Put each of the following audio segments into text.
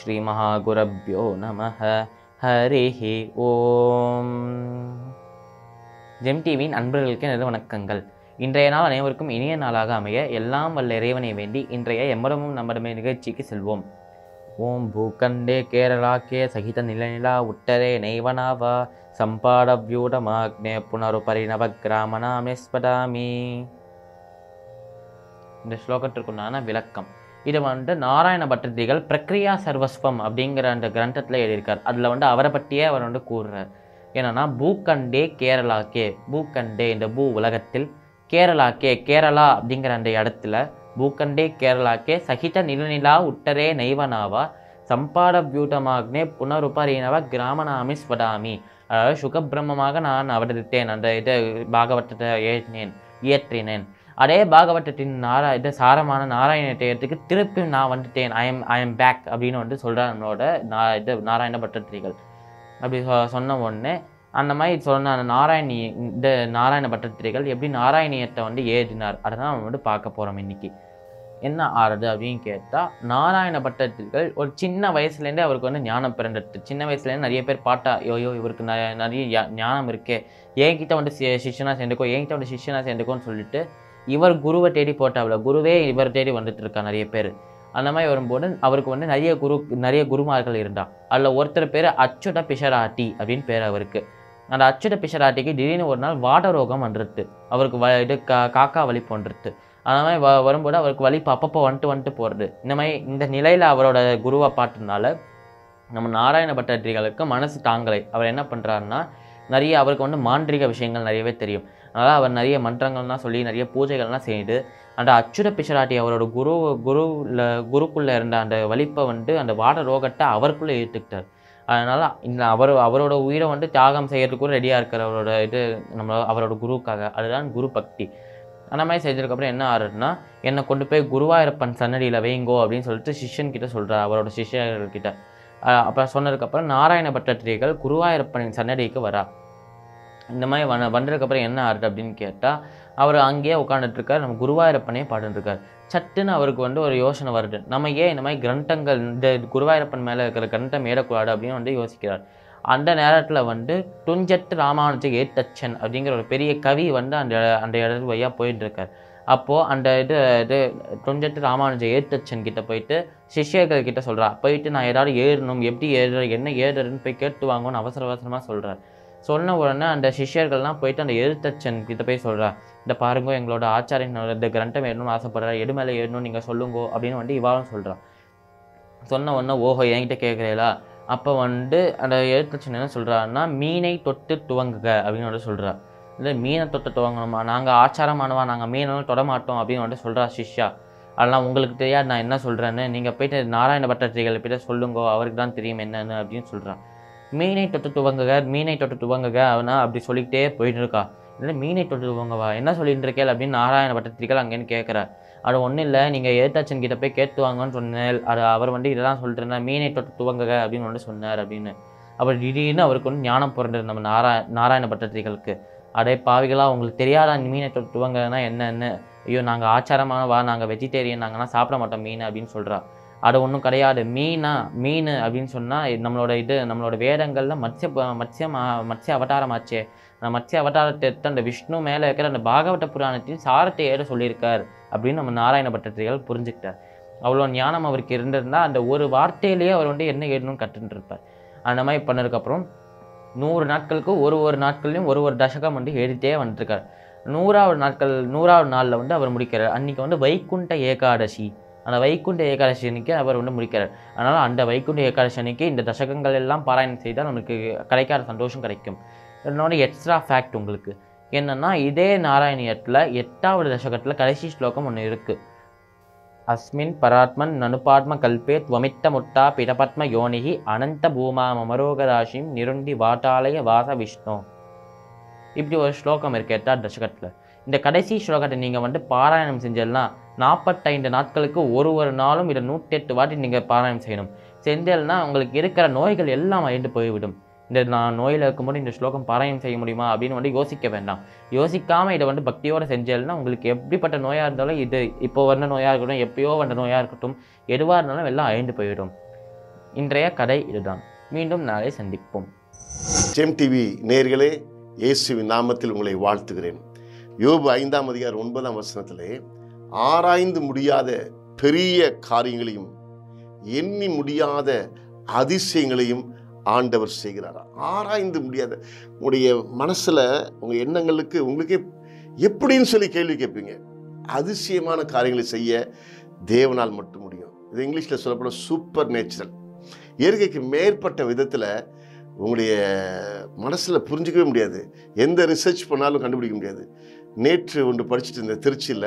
ஸ்ரீமகாகுரப்யோ நம ஹரிஹி ஓம் ஜெம் டிவியின் அன்பர்களுக்கு எனது வணக்கங்கள் இன்றைய நாள் அனைவருக்கும் இனிய நாளாக அமைய எல்லாம் வல்ல இறைவனை வேண்டி இன்றைய எம்மடமும் நம்மடமே நிகழ்ச்சிக்கு செல்வோம் ஓம் ಭೂಖಂಡೇ ಕೇರಳಕ್ಕೆ ಸಹಿತ ನಿಲನಿಲ ಉಟ್ಟರೆ ನೈವನಾವ ಸಂಪಾಡವ್ಯೂಢಮಾಗ್ನೆ புனருபரிணவ கிராமனாமே ஸ்படாமி இந்த ஸ்லோகத்திற்குண்டான விளக்கம் இது வந்து நாராயண பட்டதிகள் பிரக்ரியா சர்வஸ்வம் அப்படிங்கிற அந்த கிரந்தத்தில் எழுதியிருக்கார் அதில் வந்து அவரை பற்றியே அவர் வந்து கூறுறார் என்னன்னா பூக்கண்டே கேரளாக்கே பூக்கண்டே இந்த பூ உலகத்தில் கேரளாக்கே கேரளா அப்படிங்கிற அந்த இடத்துல பூக்கண்டே கேரளாக்கே சகித நிலநிலா உட்டரே நைவனாவா சம்பாட பியூட்டமாக்னே புனருபரீனவ கிராமநாமி ஸ்வடாமி அதாவது சுகபிரமமாக நான் அவதரித்தேன் அந்த இது பாகவதத்தை ஏற்றினேன் இயற்றினேன் அதே பாகவதத்தின் நாரா இது சாரமான நாராயணத்தை எடுத்துக்கு திருப்பி நான் வந்துட்டேன் I am I am back அப்படின்னு வந்து சொல்கிறார் நம்மளோட நா இது நாராயண பட்டத்திரிகள் அப்படி சொ சொன்ன உடனே அந்த மாதிரி சொன்ன அந்த நாராயணி இந்த நாராயண பட்டத்திரிகள் எப்படி நாராயணியத்தை வந்து ஏறினார் அதை தான் நம்ம வந்து பார்க்க போகிறோம் இன்னைக்கு என்ன ஆறுது அப்படின்னு கேட்டால் நாராயண பட்டத்திரிகள் ஒரு சின்ன வயசுலேருந்தே அவருக்கு வந்து ஞானம் பிறந்துட்டு சின்ன வயசுலேருந்து நிறைய பேர் பாட்டா ஐயோ இவருக்கு நிறைய நிறைய ஞா- ஞானம் இருக்கே என்கிட்ட வந்து சி- சிஷ்யனா சேர்ந்துக்கோ என்கிட்ட வந்து சிஷ்யனா சேர்ந்துக்கோன்னு சொல்லிட்டு இவர் குருவை தேடி போட்டாவில் குருவே இவர் தேடி வந்துட்டு இருக்கா நிறைய பேர் அந்த மாதிரி வரும்போது அவருக்கு வந்து நிறைய குரு நிறைய குருமார்கள் இருந்தா அதில் ஒருத்தர் பேர் அச்சுட பிஷராட்டி அப்படின்னு பேர் அவருக்கு அந்த அச்சுட பிஷராட்டிக்கு திடீர்னு ஒரு நாள் வாட ரோகம் வந்துருது அவருக்கு வ இது கா காக்கா வலி போன்றுட்டு அந்த மாதிரி வ வரும்போது அவருக்கு வலிப்பு அப்பப்போ வந்துட்டு வந்துட்டு போகிறது இந்த மாதிரி இந்த நிலையில் அவரோட குருவை பாட்டுனால நம்ம நாராயண பட்டத்திரிகளுக்கு மனசு தாங்கலை அவர் என்ன பண்ணுறாருன்னா நிறைய அவருக்கு வந்து மாந்திரிக விஷயங்கள் நிறையவே தெரியும் அதனால் அவர் நிறைய மன்றங்கள்லாம் சொல்லி நிறைய பூஜைகள்லாம் செய்து அந்த அச்சுட பிஷராட்டி அவரோட குரு குருவில் குருக்குள்ளே இருந்த அந்த வலிப்பை வந்து அந்த வாட ரோகத்தை அவருக்குள்ளே ஏற்றுக்கிட்டார் அதனால் இந்த அவர் அவரோட உயிரை வந்து தியாகம் செய்யறதுக்கு கூட ரெடியாக இருக்கிறவரோட இது நம்ம அவரோட குருவுக்காக அதுதான் குரு பக்தி அந்த மாதிரி செஞ்சதுக்கப்புறம் என்ன ஆறுதுன்னா என்னை கொண்டு போய் குருவாயூரப்பன் சன்னடியில் வைங்கோ அப்படின்னு சொல்லிட்டு சிஷ்யன் கிட்ட சொல்கிறார் அவரோட சிஷ்யர்கிட்ட அப்போ சொன்னதுக்கப்புறம் நாராயண பட்டத்திரிகள் குருவாயூரப்பனின் சன்னடிக்கு வரா இந்த மாதிரி வன வந்ததுக்கப்புறம் என்ன ஆறுது அப்படின்னு கேட்டால் அவர் அங்கேயே உட்காந்துட்டு இருக்கார் நம்ம குருவாயூரப்பனே பாடிட்டு இருக்கார் சட்டுன்னு அவருக்கு வந்து ஒரு யோசனை வருது நம்ம ஏன் இந்த மாதிரி கிரந்தங்கள் இந்த குருவாயூரப்பன் மேலே இருக்கிற கிரந்தம் ஏறக்கூடாது அப்படின்னு வந்து யோசிக்கிறார் அந்த நேரத்தில் வந்து துஞ்சட்டு ராமானுஜ ஏத்தச்சன் அப்படிங்கிற ஒரு பெரிய கவி வந்து அந்த அந்த இடத்து வழியாக போயிட்டு இருக்கார் அப்போது அந்த இது இது துஞ்சட்டு ராமானுஜ ஏத்தச்சன் கிட்ட போயிட்டு சிஷ்யர்கள் கிட்ட சொல்றா போயிட்டு நான் ஏதாவது ஏறணும் எப்படி ஏறுற என்ன ஏறுறதுன்னு போய் கேட்டு வாங்கன்னு அவசர அவசரமாக சொல்கிறார் சொன்ன உடனே அந்த சிஷ்யர்கள்லாம் போயிட்டு அந்த எழுத்தச்சன் கிட்ட போய் சொல்றா இந்த பாருங்க எங்களோட ஆச்சாரியன் இந்த கிரந்தம் ஏறணும்னு ஆசைப்படுறா எடு மேலே ஏறணும் நீங்கள் சொல்லுங்கோ அப்படின்னு வந்து இவாவும் சொல்றா சொன்ன உடனே ஓஹோ என்கிட்ட கேட்குறீங்களா அப்போ வந்து அந்த எழுத்தச்சன் என்ன சொல்றாருன்னா மீனை தொட்டு துவங்குக அப்படின்னு வந்து சொல்றா இல்லை மீனை தொட்டு துவங்கணுமா நாங்கள் ஆச்சாரமானவா நாங்கள் மீனெல்லாம் தொட மாட்டோம் அப்படின்னு வந்து சொல்றா சிஷ்யா அதெல்லாம் உங்களுக்கு தெரியாது நான் என்ன சொல்கிறேன்னு நீங்கள் போயிட்டு நாராயண பட்டத்திரிகளை போயிட்டு சொல்லுங்கோ அவருக்கு தான் தெரியும் என்னன்னு அப்படின்னு சொல்கிறான் மீனை தொட்டு துவங்குக மீனை தொட்டு துவங்குக அவனா அப்படி சொல்லிக்கிட்டே போயிட்டு இருக்கா இல்லை மீனை தொட்டு துவங்கவா என்ன சொல்லிட்டு இருக்கேள் அப்படின்னு நாராயண பட்டத்திரிகள் அங்கேன்னு கேட்குறார் அது ஒன்றும் இல்லை நீங்கள் ஏத்தாச்சன் கிட்ட போய் கேட்டு வாங்கன்னு சொன்னேன் அது அவர் வந்து இதெல்லாம் சொல்லிட்டு இருந்தார் மீனை தொட்டு துவங்குக அப்படின்னு வந்து சொன்னார் அப்படின்னு அப்புறம் திடீர்னு அவருக்கு வந்து ஞானம் பிறந்தது நம்ம நாராய நாராயண பட்டத்திரிகளுக்கு அடே பாவிகளா உங்களுக்கு தெரியாதா மீனை தொட்டு துவங்குனா என்னன்னு ஐயோ நாங்கள் ஆச்சாரமானவா நாங்கள் வெஜிடேரியன் நாங்கள்லாம் சாப்பிட மாட்டோம் மீன் அப்படின்னு சொல்கிறா அது ஒன்றும் கிடையாது மீனா மீன் அப்படின்னு சொன்னால் நம்மளோட இது நம்மளோட வேதங்களில் மத்ய ப- மத்யம் ஆ- மத்ய அவதாரமாச்சே அந்த மத்ய அவதாரத்தை எடுத்து அந்த விஷ்ணு மேலே இருக்கிற அந்த பாகவத புராணத்தின் சாரத்தை ஏற சொல்லியிருக்கார் அப்படின்னு நம்ம நாராயண பட்டத்திரிகள் புரிஞ்சுக்கிட்டார் அவ்வளோ ஞானம் அவருக்கு இருந்திருந்தா அந்த ஒரு வார்த்தையிலேயே அவர் வந்து என்ன ஏறணும்னு கற்றுட்டு இருப்பார் அந்த மாதிரி பண்ணதுக்கப்புறம் நூறு நாட்களுக்கு ஒரு ஒரு நாட்கள்லையும் ஒரு ஒரு தசகம் வந்து எழுதிட்டே வந்துட்டுருக்கார் நூறாவது நாட்கள் நூறாவது நாளில் வந்து அவர் முடிக்கிறார் அன்றைக்கி வந்து வைகுண்ட ஏகாதசி அந்த வைகுண்ட ஏகாதசி அன்னைக்கு அவர் வந்து முடிக்கிறார் அதனால் அந்த வைகுண்ட ஏகாதசி அன்னைக்கு இந்த தசகங்கள் எல்லாம் பாராயணம் செய்தால் நமக்கு கிடைக்காத சந்தோஷம் கிடைக்கும் இன்னொன்று எக்ஸ்ட்ரா ஃபேக்ட் உங்களுக்கு என்னன்னா இதே நாராயணியத்தில் எட்டாவது தசகத்தில் கடைசி ஸ்லோகம் ஒன்று இருக்குது அஸ்மின் பராத்மன் நனுபாத்ம கல்பே துவமித்த முட்டா பிடபத்ம யோனிகி அனந்த பூமா மமரோகராசிம் நிருண்டி வாட்டாலய வாச விஷ்ணு இப்படி ஒரு ஸ்லோகம் இருக்கு எட்டாவது தசகத்தில் இந்த கடைசி ஸ்லோகத்தை நீங்கள் வந்து பாராயணம் செஞ்சேன்னா நாற்பத்தைந்து நாட்களுக்கு ஒரு ஒரு நாளும் இதை நூற்றெட்டு வாட்டி நீங்கள் பாராயணம் செய்யணும் செஞ்சேன்னா உங்களுக்கு இருக்கிற நோய்கள் எல்லாம் அழிந்து போய்விடும் இந்த நான் நோயில் இருக்கும்போது இந்த ஸ்லோகம் பாராயணம் செய்ய முடியுமா அப்படின்னு வந்து யோசிக்க வேண்டாம் யோசிக்காமல் இதை வந்து பக்தியோட செஞ்சேன்னா உங்களுக்கு எப்படிப்பட்ட நோயாக இருந்தாலும் இது இப்போ வந்த நோயாக இருக்கட்டும் எப்பயோ வந்த நோயாக இருக்கட்டும் எதுவாக இருந்தாலும் எல்லாம் அழிந்து போயிடும் இன்றைய கதை இதுதான் மீண்டும் நாளை சந்திப்போம் ஜெம் டிவி நேர்களே இயேசுவின் நாமத்தில் உங்களை வாழ்த்துகிறேன் யோபு ஐந்தாம் அதிகாரம் ஒன்பதாம் வசனத்திலே ஆராய்ந்து முடியாத பெரிய காரியங்களையும் எண்ணி முடியாத அதிசயங்களையும் ஆண்டவர் செய்கிறார் ஆராய்ந்து முடியாத உங்களுடைய மனசில் உங்கள் எண்ணங்களுக்கு உங்களுக்கே எப்படின்னு சொல்லி கேள்வி கேட்பீங்க அதிசயமான காரியங்களை செய்ய தேவனால் மட்டும் முடியும் இது இங்கிலீஷில் சொல்லப்படும் சூப்பர் நேச்சுரல் இயற்கைக்கு மேற்பட்ட விதத்தில் உங்களுடைய மனசில் புரிஞ்சிக்கவே முடியாது எந்த ரிசர்ச் பண்ணாலும் கண்டுபிடிக்க முடியாது நேற்று ஒன்று படிச்சுட்டு இருந்த திருச்சியில்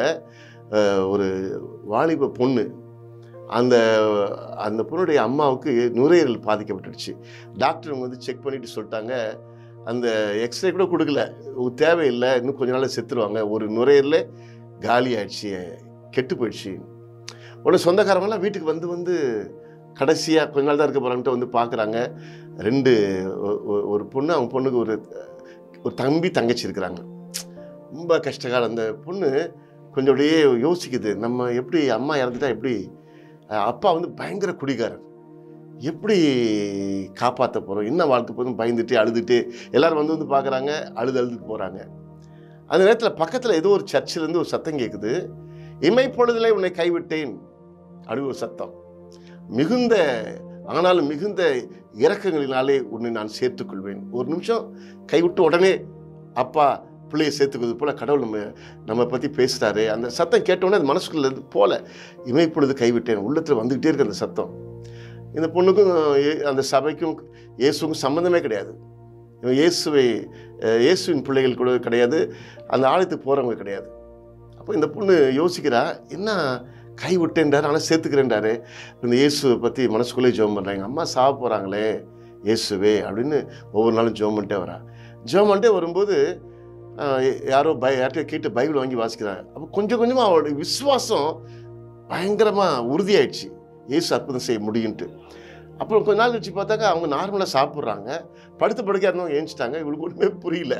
ஒரு வாலிப பொண்ணு அந்த அந்த பொண்ணுடைய அம்மாவுக்கு நுரையீரல் பாதிக்கப்பட்டுடுச்சு டாக்டர் அவங்க வந்து செக் பண்ணிட்டு சொல்லிட்டாங்க அந்த எக்ஸ்ரே கூட கொடுக்கல உ- தேவையில்லை இன்னும் கொஞ்ச நாள் செத்துருவாங்க ஒரு நுரையீரலே காலி ஆயிடுச்சு கெட்டு போயிடுச்சு உடனே சொந்தக்காரங்களாம் வீட்டுக்கு வந்து வந்து கடைசியாக கொஞ்ச நாள் தான் இருக்க போகிறான்ட்டு வந்து பார்க்குறாங்க ரெண்டு ஒ- ஒ- ஒரு பொண்ணு அவங்க பொண்ணுக்கு ஒரு ஒரு தம்பி தங்கச்சி இருக்கிறாங்க ரொம்ப கஷ்டகாலம் அந்த பொண்ணு கொஞ்சம் அப்படியே யோசிக்குது நம்ம எப்படி அம்மா இறந்துட்டா எப்படி அஹ் அப்பா வந்து பயங்கர குடிகாரர் எப்படி காப்பாற்ற போகிறோம் என்ன வாழ்க்கை போதும் பயந்துட்டு அழுதுட்டு எல்லாரும் வந்து வந்து பார்க்குறாங்க அழுது அழுதுட்டு போகிறாங்க அந்த நேரத்தில் பக்கத்தில் ஏதோ ஒரு சர்ச்சிலேருந்து ஒரு சத்தம் கேட்குது இமைப்பொழுதிலே உன்னை கைவிட்டேன் அப்படி ஒரு சத்தம் மிகுந்த ஆனாலும் மிகுந்த இரக்கங்களினாலே உன்னை நான் சேர்த்துக்கொள்வேன் ஒரு நிமிஷம் கைவிட்டு உடனே அப்பா பிள்ளையை சேர்த்துக்கிறது போல கடவுள் நம்ம நம்ம பற்றி பேசுகிறாரு அந்த சத்தம் கேட்டோடனே அது மனசுக்குள்ள இருந்து போல இமைப்பொழுது கைவிட்டேன் உள்ளத்தில் வந்துக்கிட்டே இருக்கு அந்த சத்தம் இந்த பொண்ணுக்கும் ஏ- அந்த சபைக்கும் இயேசுக்கும் சம்மந்தமே கிடையாது இவன் இயேசுவை அஹ், இயேசுவின் பிள்ளைகள் கூட கிடையாது அந்த ஆலயத்துக்கு போகிறவங்க கிடையாது அப்போ இந்த பொண்ணு யோசிக்கிறா என்ன கை விட்டேன்றாரு ஆனால் சேர்த்துக்கிறேன்றாரு இந்த இயேசுவை பற்றி மனசுக்குள்ளே ஜெபம் பண்ணுறாங்க அம்மா சாவ போகிறாங்களே இயேசுவே அப்படின்னு ஒவ்வொரு நாளும் ஜெபம் பண்ணிட்டே வரா ஜெபம் பண்ணிட்டே வரும்போது ஆஹ், யாரோ பை யார்கிட்ட கேட்டு பைபிள் வாங்கி வாசிக்கிறாங்க அப்போ கொஞ்சம் கொஞ்சமாக அவளுடைய விசுவாசம் பயங்கரமாக உறுதியாயிடுச்சு இயேசு அற்புதம் செய்ய முடியும்ட்டு அப்புறம் கொஞ்ச நாள் வச்சு பார்த்தாக்கா அவங்க நார்மலாக சாப்பிட்றாங்க படுத்து படுக்க இருந்தவங்க ஏஞ்சிட்டாங்க இவளுக்கு ஒன்றுமே புரியல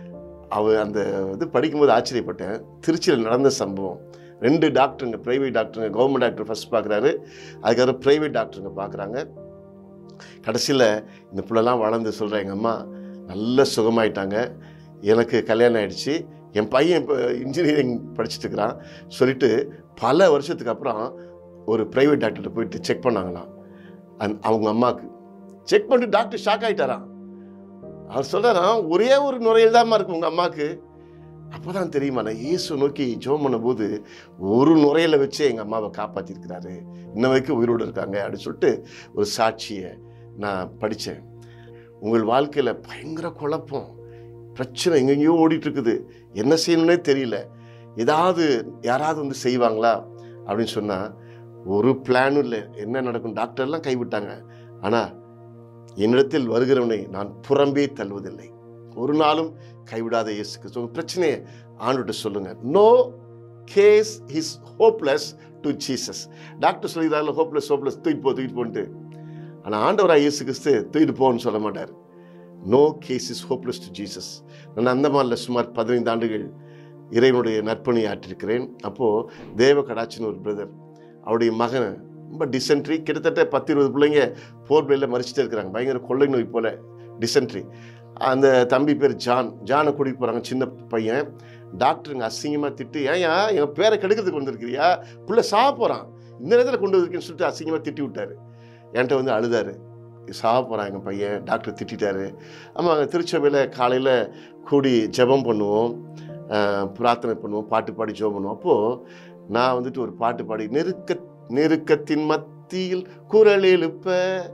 அவ அந்த இது படிக்கும்போது ஆச்சரியப்பட்டேன் திருச்சியில் நடந்த சம்பவம் ரெண்டு டாக்டருங்க ப்ரைவேட் டாக்டருங்க கவர்மெண்ட் டாக்டர் ஃபர்ஸ்ட் பார்க்குறாரு அதுக்கப்புறம் ப்ரைவேட் டாக்டருங்க பார்க்குறாங்க கடைசியில் இந்த பிள்ளைலாம் வளர்ந்து சொல்கிறேன் எங்கள் அம்மா நல்ல சுகமாயிட்டாங்க எனக்கு கல்யாணம் ஆயிடுச்சு என் பையன் இப்போ இன்ஜினியரிங் படிச்சுட்டு இருக்கிறான் சொல்லிட்டு பல வருஷத்துக்கு அப்புறம் ஒரு ப்ரைவேட் டாக்டர்கிட்ட போயிட்டு செக் பண்ணாங்களாம் அந் அவங்க அம்மாவுக்கு செக் பண்ணிட்டு டாக்டர் ஷாக் ஆகிட்டாராம் அவர் சொல்கிறாராம் ஒரே ஒரு நுரையில் தான்மா இருக்கு உங்கள் அம்மாவுக்கு அப்போ தான் தெரியுமா நான் இயேசு நோக்கி ஜெபம் பண்ணும்போது ஒரு நுரையில வச்சே எங்கள் அம்மாவை காப்பாற்றிருக்கிறாரு இன்ன வரைக்கும் உயிரோடு இருக்காங்க அப்படின்னு சொல்லிட்டு ஒரு சாட்சியை நான் படித்தேன் உங்கள் வாழ்க்கையில் பயங்கர குழப்பம் பிரச்சனை எங்கெங்கேயோ ஓடிட்டு இருக்குது என்ன செய்யணும்னே தெரியல ஏதாவது யாராவது வந்து செய்வாங்களா அப்படின்னு சொன்னால் ஒரு பிளானும் இல்லை என்ன நடக்கும் டாக்டர்லாம் கைவிட்டாங்க ஆனால் என்னிடத்தில் வருகிறவனை நான் புறம்பே தள்ளுவதில்லை ஒரு நாளும் கைவிடாத இயேசுக்கு ஸோ பிரச்சனையை ஆண்டுகிட்ட சொல்லுங்க no case is hopeless to Jesus doctor சொல்லிடுறாங்க ஹோப்லெஸ் ஹோப்லெஸ் தூக்கிட்டு போ தூக்கிட்டு போன்ட்டு ஆனால் ஆண்டவராக இயேசு கிறிஸ்து தூக்கிட்டு போன்னு சொல்ல மாட்டார் no case is hopeless to Jesus நான் அந்தமானில் சுமார் பதினைந்து ஆண்டுகள் இறைவனுடைய நற்பணி ஆற்றிருக்கிறேன் அப்போது தேவ கடாச்சின்னு ஒரு பிரதர் அவருடைய மகன் ரொம்ப டிசென்ட்ரி கிட்டத்தட்ட பத்து இருபது பிள்ளைங்க போர் பிளேயில் மறிச்சிட்டே இருக்கிறாங்க பயங்கர கொள்ளை நோய் போல டிசென்ட்ரி அந்த தம்பி பேர் ஜான் ஜானை கூட்டிகிட்டு போகிறாங்க சின்ன பையன் டாக்டருங்க அசிங்கமாக திட்டு ஏன்யா என் பேரை கெடுக்கிறதுக்கு வந்திருக்கிறியா புள்ள சாக போகிறான் இந்த நேரத்தில் கொண்டு வந்திருக்கேன்னு சொல்லிட்டு அசிங்கமாக திட்டி விட்டாரு என்கிட்ட வந்து அழுதாரு சாக போகிறான் எங்கள் பையன் டாக்டர் திட்டிட்டாரு ஆமாம் திருச்சபையில் காலையில் கூடி ஜெபம் பண்ணுவோம் ஆஹ், பிரார்த்தனை பண்ணுவோம் பாட்டு பாடி ஜெபம் பண்ணுவோம் அப்போது நான் வந்துட்டு ஒரு பாட்டு பாடி நெருக்க நெருக்கத்தின் மத்தியில் குரல் எழுப்ப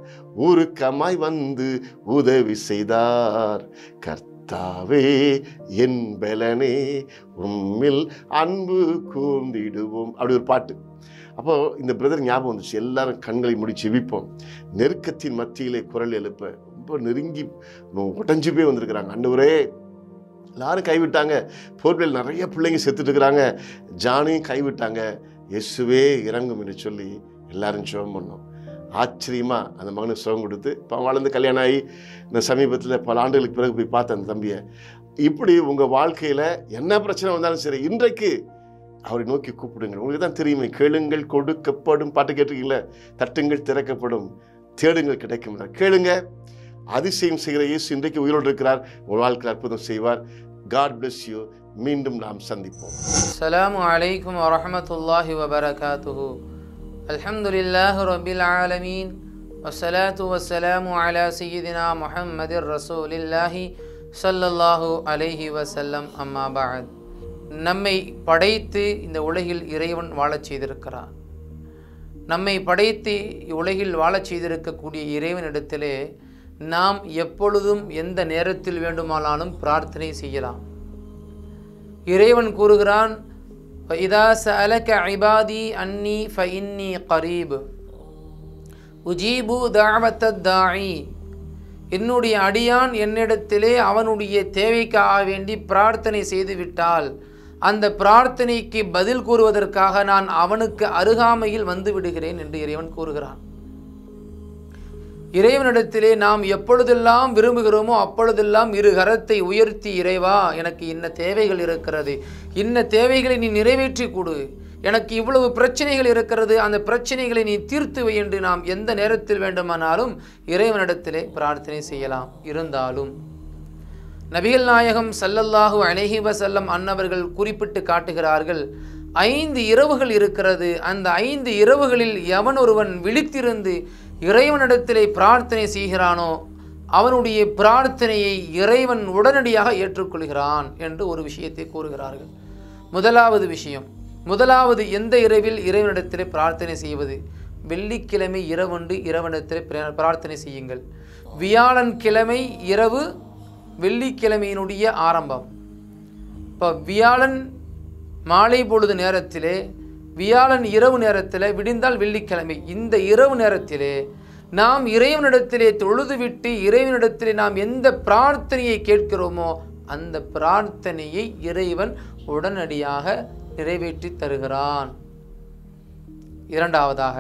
உருக்கமாய் வந்து உதவி செய்தார் கர்த்தாவே என் பலனே உம்மில் அன்பு கூர்ந்திடுவோம் அப்படி ஒரு பாட்டு அப்போ இந்த பிரதர் ஞாபகம் வந்துச்சு எல்லாரும் கண்களை முடி ஜெபிப்போம் நெருக்கத்தின் மத்தியிலே குரல் எழுப்ப ரொம்ப நெருங்கி உடஞ்சு போய் வந்திருக்கிறாங்க அண்டவரே எல்லாரும் கைவிட்டாங்க போர்வேல் நிறைய பிள்ளைங்க செத்துட்டு இருக்கிறாங்க ஜானையும் கைவிட்டாங்க இயேசுவே இறங்கும் என்று சொல்லி எல்லாரும் ஜெபம் பண்ணோம் ஆச்சரியமா அந்த மகனுக்கு சுகம் கொடுத்து இப்போ வளர்ந்து கல்யாணம் ஆகி இந்த சமீபத்தில் பல ஆண்டுகளுக்கு பிறகு போய் பார்த்தேன் அந்த தம்பியை இப்படி உங்கள் வாழ்க்கையில் என்ன பிரச்சனை வந்தாலும் சரி இன்றைக்கு அவரை நோக்கி கூப்பிடுங்க உங்களுக்கு தான் தெரியுமே கேளுங்கள் கொடுக்கப்படும் பாட்டு கேட்டிருக்கீங்களே தட்டுங்கள் திறக்கப்படும் தேடுங்கள் கிடைக்கும் என்றார். கேளுங்க அதிசயம் செய்கிற இயேசு இன்றைக்கு உயிரோடு இருக்கிறார் உங்கள் வாழ்க்கையில் அற்புதம் செய்வார் காட் bless யூ மீண்டும் நாம் சந்திப்போம் السلام عليكم ورحمة الله وبركاته الحمد لله رب العالمين والصلاة والسلام على سيدنا محمد رسول الله صلى الله عليه وسلم أما بعد நம்மை படைத்து இந்த உலகில் இறைவன் வாழச் செய்திருக்கிறான் நம்மை படைத்து உலகில் வாழச் செய்திருக்கக்கூடிய இறைவனிடத்திலே நாம் எப்பொழுதும் எந்த நேரத்தில் வேண்டுமானாலும் பிரார்த்தனை செய்யலாம் இறைவன் கூறுகிறான் இதா சஅலக இபாதி அன்னி ஃபஇன்னி கரீப் உஜீபு தாவத்த தாயி என்னுடைய அடியான் என்னிடத்திலே அவனுடைய தேவைக்காக வேண்டி பிரார்த்தனை செய்துவிட்டால் அந்த பிரார்த்தனைக்கு பதில் கூறுவதற்காக நான் அவனுக்கு அருகாமையில் வந்து விடுகிறேன் என்று இறைவன் கூறுகிறான் இறைவனிடத்திலே நாம் எப்பொழுதெல்லாம் விரும்புகிறோமோ அப்பொழுதெல்லாம் இரு கரத்தை உயர்த்தி இறைவா எனக்கு இன்ன தேவைகள் இருக்கிறது இன்ன தேவைகளை நீ நிறைவேற்றி கொடு எனக்கு இவ்வளவு பிரச்சனைகள் இருக்கிறது அந்த பிரச்சனைகளை நீ தீர்த்து வை என்று நாம் எந்த நேரத்தில் வேண்டுமானாலும் இறைவனிடத்திலே பிரார்த்தனை செய்யலாம் இருந்தாலும் நபிகள் நாயகம் ஸல்லல்லாஹு அலைஹி வஸல்லம் அன்னவர்கள் குறிப்பிட்டு காட்டுகிறார்கள் ஐந்து இரவுகள் இருக்கிறது அந்த ஐந்து இரவுகளில் எவன் ஒருவன் விழித்திருந்து இறைவனிடத்திலே பிரார்த்தனை செய்கிறானோ அவனுடைய பிரார்த்தனையை இறைவன் உடனடியாக ஏற்றுக்கொள்கிறான் என்று ஒரு விஷயத்தை கூறுகிறார்கள் முதலாவது விஷயம் முதலாவது எந்த இரவில் இறைவனிடத்திலே பிரார்த்தனை செய்வது வெள்ளிக்கிழமை இரவண்டு இரவனிடத்திலே பிர- பிரார்த்தனை செய்யுங்கள் வியாழன் கிழமை இரவு வெள்ளிக்கிழமையினுடைய ஆரம்பம் இப்போ வியாழன் மாலை பொழுது நேரத்திலே வியாழன் இரவு நேரத்தில் விடிந்தால் வெள்ளிக்கிழமை இந்த இரவு நேரத்திலே நாம் இறைவனிடத்திலே தொழுதுவிட்டு இறைவனிடத்திலே நாம் எந்த பிரார்த்தனையை கேட்கிறோமோ அந்த பிரார்த்தனையை இறைவன் உடனடியாக நிறைவேற்றி தருகிறான் இரண்டாவதாக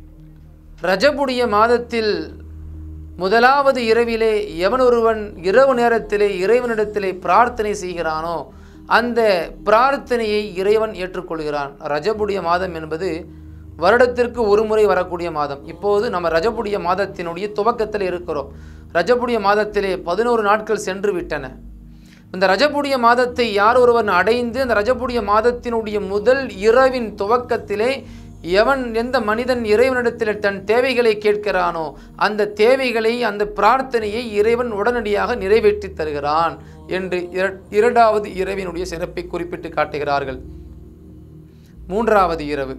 ரஜபுடைய மாதத்தில் முதலாவது இரவிலே எவன் ஒருவன் இரவு நேரத்திலே இறைவனிடத்திலே பிரார்த்தனை செய்கிறானோ அந்த பிரார்த்தனையை இறைவன் ஏற்றுக்கொள்கிறான் ரஜபுடைய மாதம் என்பது வருடத்திற்கு ஒரு முறை வரக்கூடிய மாதம் இப்போது நம்ம ரஜபுடைய மாதத்தினுடைய துவக்கத்தில் இருக்கிறோம் ரஜபுடைய மாதத்திலே பதினோரு நாட்கள் சென்று விட்டன இந்த ரஜபுடைய மாதத்தை யார் ஒருவன் அடைந்து அந்த ரஜபுடைய மாதத்தினுடைய முதல் இரவின் துவக்கத்திலே எவன் எந்த மனிதன் இறைவனிடத்தில் தன் தேவைகளை கேட்கிறானோ அந்த தேவைகளை அந்த பிரார்த்தனையை இறைவன் உடனடியாக நிறைவேற்றி தருகிறான் என்று இர- இரண்டாவது இரவினுடைய சிறப்பை குறிப்பிட்டு காட்டுகிறார்கள் மூன்றாவது இரவு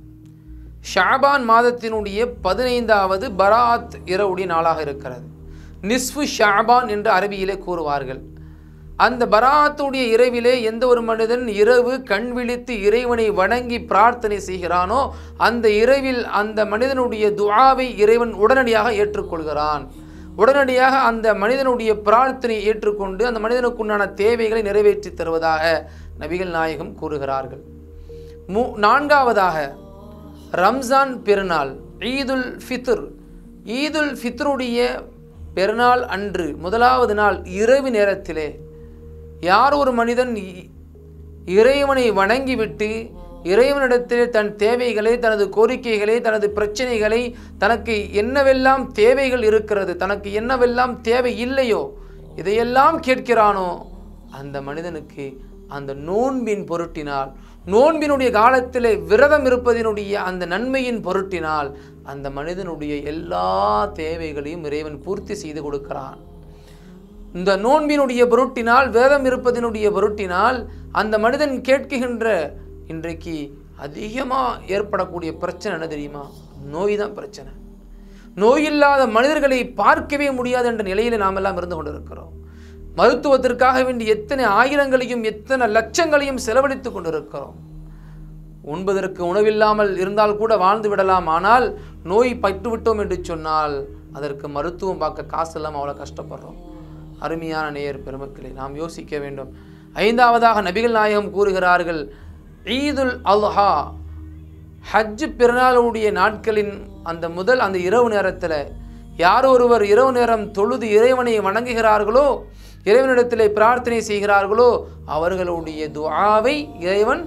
ஷாபான் மாதத்தினுடைய பதினைந்தாவது பராத் இரவுடைய நாளாக இருக்கிறது நிஸ்ஃபு ஷாபான் என்று அரபியிலே கூறுவார்கள் அந்த பராத்துடைய இரவிலே எந்த ஒரு மனிதன் இரவு கண் விழித்து இறைவனை வணங்கி பிரார்த்தனை செய்கிறானோ அந்த இரவில் அந்த மனிதனுடைய துஆவை இறைவன் உடனடியாக ஏற்றுக்கொள்கிறான் உடனடியாக அந்த மனிதனுடைய பிரார்த்தனையை ஏற்றுக்கொண்டு அந்த மனிதனுக்குண்டான தேவைகளை நிறைவேற்றி தருவதாக நபிகள் நாயகம் கூறுகிறார்கள் மூ நான்காவதாக ரம்ஜான் பெருநாள் ஈதுல் ஃபித்ர் ஈதுல் ஃபித்ருடைய பெருநாள் அன்று முதலாவது நாள் இரவு நேரத்திலே யார் ஒரு மனிதன் இ- இறைவனை வணங்கிவிட்டு இறைவனிடத்தில் தன் தேவைகளை தனது கோரிக்கைகளை தனது பிரச்சனைகளை தனக்கு என்னவெல்லாம் தேவைகள் இருக்கிறது தனக்கு என்னவெல்லாம் தேவை இல்லையோ இதையெல்லாம் கேட்கிறானோ அந்த மனிதனுக்கு அந்த நோன்பின் பொருட்டினால் நோன்பினுடைய காலத்திலே விரதம் இருப்பதினுடைய அந்த நன்மையின் பொருட்டினால் அந்த மனிதனுடைய எல்லா தேவைகளையும் இறைவன் பூர்த்தி செய்து கொடுக்கிறான் இந்த நோன்பினுடைய பொருட்டினால் வேதம் இருப்பதினுடைய பொருட்டினால் அந்த மனிதன் கேட்குகின்ற இன்றைக்கு அதிகமாக ஏற்படக்கூடிய பிரச்சனை என்ன தெரியுமா நோய் தான் பிரச்சனை நோய் இல்லாத மனிதர்களை பார்க்கவே முடியாது என்ற நிலையில் நாம் எல்லாம் இருந்து கொண்டிருக்கிறோம் மருத்துவத்திற்காக வேண்டி எத்தனை ஆயிரங்களையும் எத்தனை லட்சங்களையும் செலவழித்து கொண்டிருக்கிறோம் உண்பதற்கு உணவில்லாமல் இருந்தால் கூட வாழ்ந்து விடலாம் ஆனால் நோய் பட்டுவிட்டோம் என்று சொன்னால் அதற்கு மருத்துவம் பார்க்க காசு இல்லாமல் அவ்வளோ கஷ்டப்படுறோம் அருமையான நேயர் பெருமக்களை நாம் யோசிக்க வேண்டும் ஐந்தாவதாக நபிகள் நாயகம் கூறுகிறார்கள் ஈதுல் அல்ஹா ஹஜ் பிறநாளுடைய நாட்களின் அந்த முதல் அந்த இரவு நேரத்தில் யார் ஒருவர் இரவு நேரம் தொழுது இறைவனை வணங்குகிறார்களோ இறைவனிடத்திலே பிரார்த்தனை செய்கிறார்களோ அவர்களுடைய துஆவை இறைவன்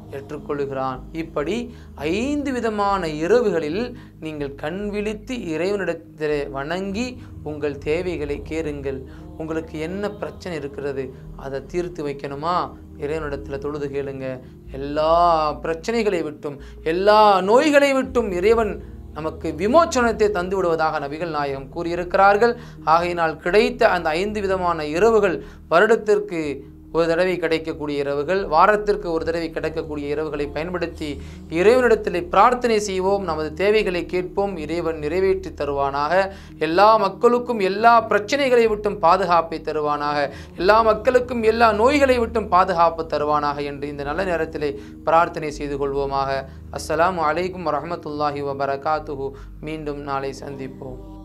ஏற்றுக்கொள்கிறான் இப்படி ஐந்து விதமான இரவுகளில் நீங்கள் கண் விழித்து இறைவனிடத்தில் வணங்கி உங்கள் தேவைகளை கேளுங்கள் உங்களுக்கு என்ன பிரச்சனை இருக்கிறது அதை தீர்த்து வைக்கணுமா இறைவனிடத்தில் தொழுது கேளுங்க எல்லா பிரச்சனைகளை விட்டும் எல்லா நோய்களை விட்டும் இறைவன் நமக்கு விமோச்சனத்தை தந்து விடுவதாக நபிகள் நாயகம் கூறியிருக்கிறார்கள் ஆகையினால் கிடைத்த அந்த ஐந்து விதமான இரவுகள் வருடத்திற்கு ஒரு தடவை கிடைக்கக்கூடிய இரவுகள் வாரத்திற்கு ஒரு தடவை கிடைக்கக்கூடிய இரவுகளை பயன்படுத்தி இறைவனிடத்தில் பிரார்த்தனை செய்வோம் நமது தேவைகளை கேட்போம் இறைவன் நிறைவேற்றி தருவானாக எல்லா மக்களுக்கும் எல்லா பிரச்சனைகளை விட்டும் பாதுகாப்பை தருவானாக எல்லா மக்களுக்கும் எல்லா நோய்களை விட்டும் பாதுகாப்பு தருவானாக என்று இந்த நல்ல நேரத்திலே பிரார்த்தனை செய்து கொள்வோமாக அஸ்ஸலாமு அலைக்கும் வரஹ்மத்துல்லாஹி வபரகாத்துஹு மீண்டும் நாளை சந்திப்போம்